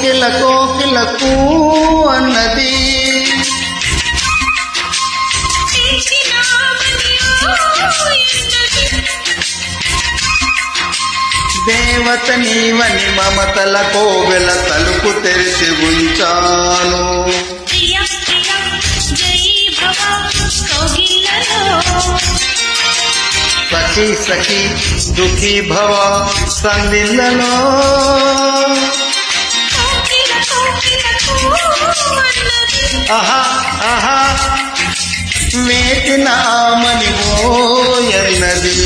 కోకిల కోకిలకు అన్నది దేవత నీవని మమతల కోవెల తలుపు తెరిచి ఉంచాను ప్రియ ప్రియ జై భవ కోగిలలో సఖీ సఖీ దుఃఖీ భవ సందిల్లలో కోకిల కోకిలకు అన్నది ఆహా ఆహా వేటిన ఆమని ఓయన్నది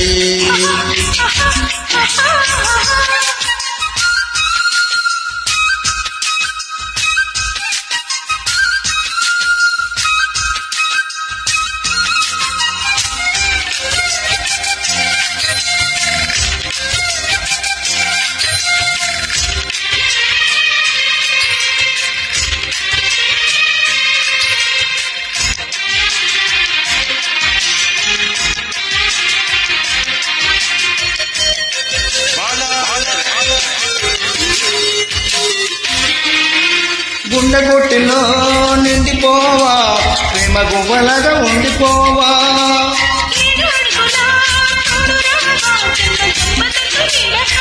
గుండెగొట్టిలో నిండిపోవా ప్రేమ గువ్వలగా ఉండిపోవా ఏడు అడుగుల తోడు రావా జన్మ జన్మలకు నిలకా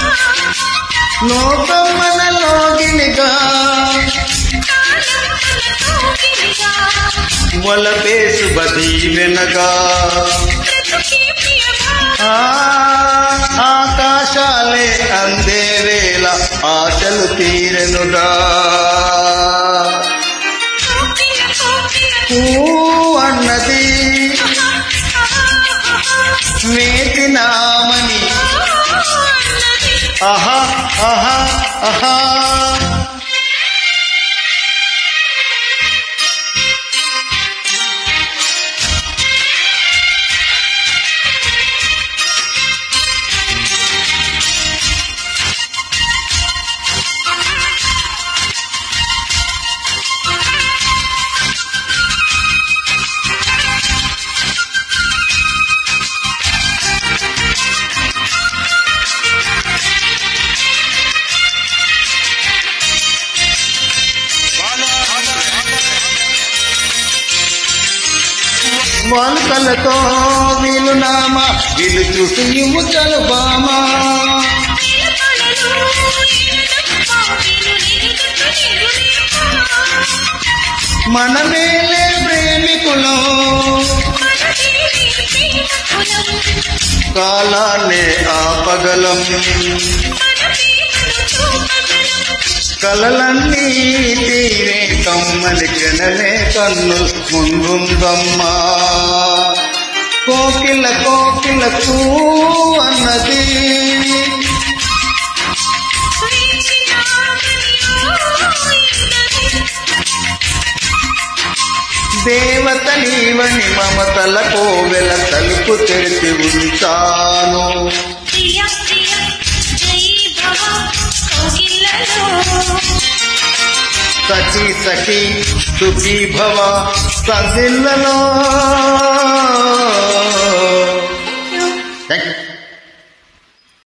లోకం మనలోగినిగా కాలం మన కోగిలిగా వలపేసు బది వెనగా బ్రతుకే ప్రియమా ఆ, ఆకాశాలే అందే వేళ ఆశలు తీరెనుగా కోకిల కోకిల ఊ అన్నది వేటినామని అన్నది ఆహా ఆహా ఆహా వాలుకలతో వీలునామా వీలు చూసి ఇవ్వు చలుబామా మనమేలే ప్రేమికులం కాలాన్నే ఆపగలం కలలన్నీ తీరే కమ్మలి కెనలే కన్ను ముందుందమ్మా కోకిల కోకిలకు అన్నది దేవత నీవని మమతల కోవెల తలుపు తెరిచి ఉంచాను సఖీ సఖీ సుఖీ భవ సందిల్లలో